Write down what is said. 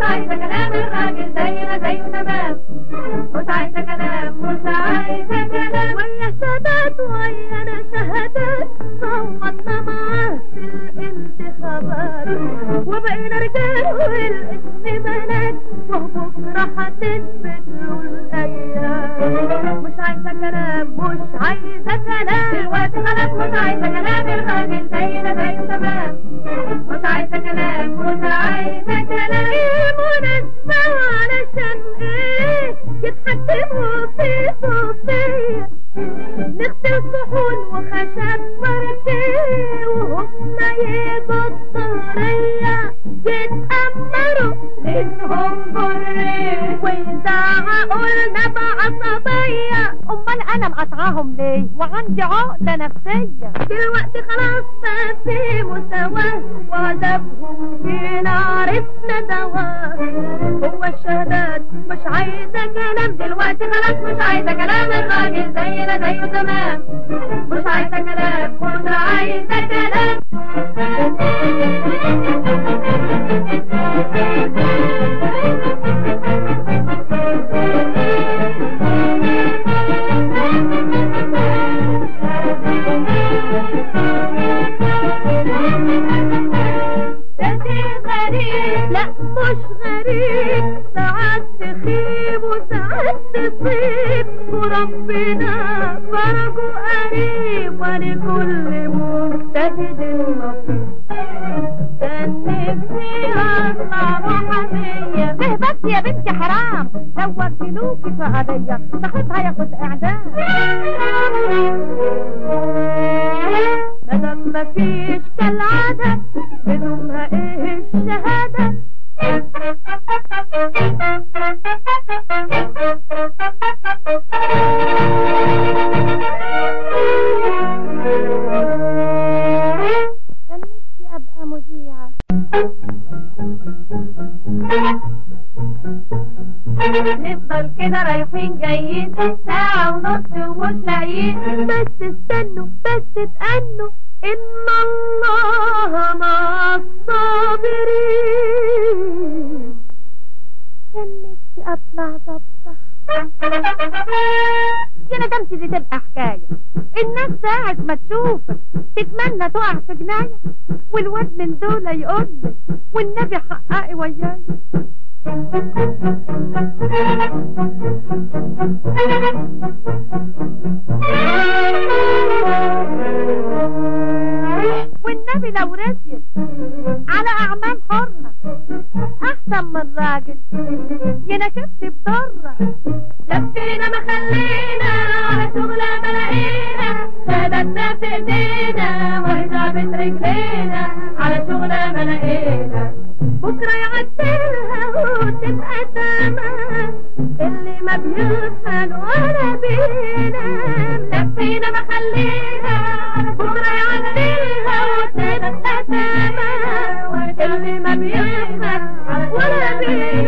عايزة كلام الراجل زينا زيه تمام مش عايزة كلام مش عايزة كلام ويا شهادات ويانا شهادات صوتنا معاه في الانتخابات وبقينا رجال والاسم بنات وبكره هتثبت له الايام مش عايزه كلام مش عايزه كلام دلوقتي خلاص مش عايزة كلام الراجل زينا زيه تمام مش عايزة كلام مش عايزة كلام ايه مناسبة علشان ايه يتحكموا في صوفية نغسل صحون وخشب مركي وهم يجوا الطرية يتأمروا منهم بري ويزعقوا لنا بعصبية امال انا مقطعاهم ليه وعندي عقده نفسيه دلوقتي خلاص ما في مساواة وعذابهم فينا عرفنا دواه هو الشهادات مش عايزة كلام دلوقتي خلاص مش عايزة كلام الراجل زينا زيه تمام مش عايزة كلام مش عايزة كلام ده شيء غريب لا مش غريب ساعات تخيب وساعات تصيب وربنا فرجه قريب ولكل مجتهد نصيب كان نفسي اطلع محامية ليه بس يا بنتي حرام لو وكلوكي في قضيه صاحبها ياخد اعدام مادام مفيش كالعادة بدونها ايه الشهادة كان نفسي ابقى مذيعه نفضل كده رايحين جايين ساعة ونص ومش لاقيين بس استنوا بس اتأنوا إن الله مع الصابرين كان نفسي اطلع ظبطه يا ندمت دي تبقى حكاية الناس ساعة ما تشوفك تتمنى تقع في جناية والواد من دول يقولك والنبي حققي وياي والنبي لو رسيت على أعمال حرة أحسن من راجل ينكفني بضرة لفينا ما خلينا على شغلة ما لقينا شهادتنا في ايدينا وهضربت رجلينا على شغلة ما لقينا بكرة يعدلها وتبقى تمام اللي ما بيفهم ولا بينام لفينا ما خلينا بكرة يعدلها وتبقى تمام اللي ما بيفهم ولا بينام